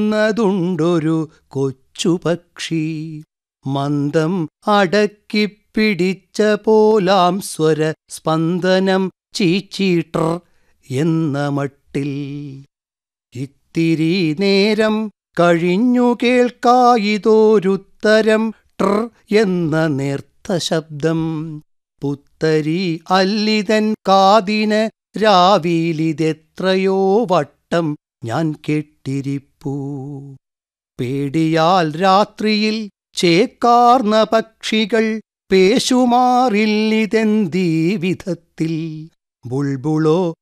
എന്നതുണ്ടൊരു കൊച്ചുപക്ഷി മന്ദം അടക്കിപ്പിടിച്ച പോലാം സ്വര സ്പന്ദനം ചീച്ചീട്ടർ എന്ന മട്ടിൽ ഇത്തിരി നേരം കഴിഞ്ഞു കേൾക്കായിതൊരുത്തരം ട്ർ എന്ന നേർത്ത ശബ്ദം പുത്തരി അല്ലിതൻ കാതിന് രാവിലിതെത്രയോ വട്ടം ഞാൻ കേട്ടിരിപ്പൂ പേടിയാൽ രാത്രിയിൽ ചേക്കാർന്ന പക്ഷികൾ പേശുമാറില്ലിതെന്തീ വിധത്തിൽ ബുൾബുളോ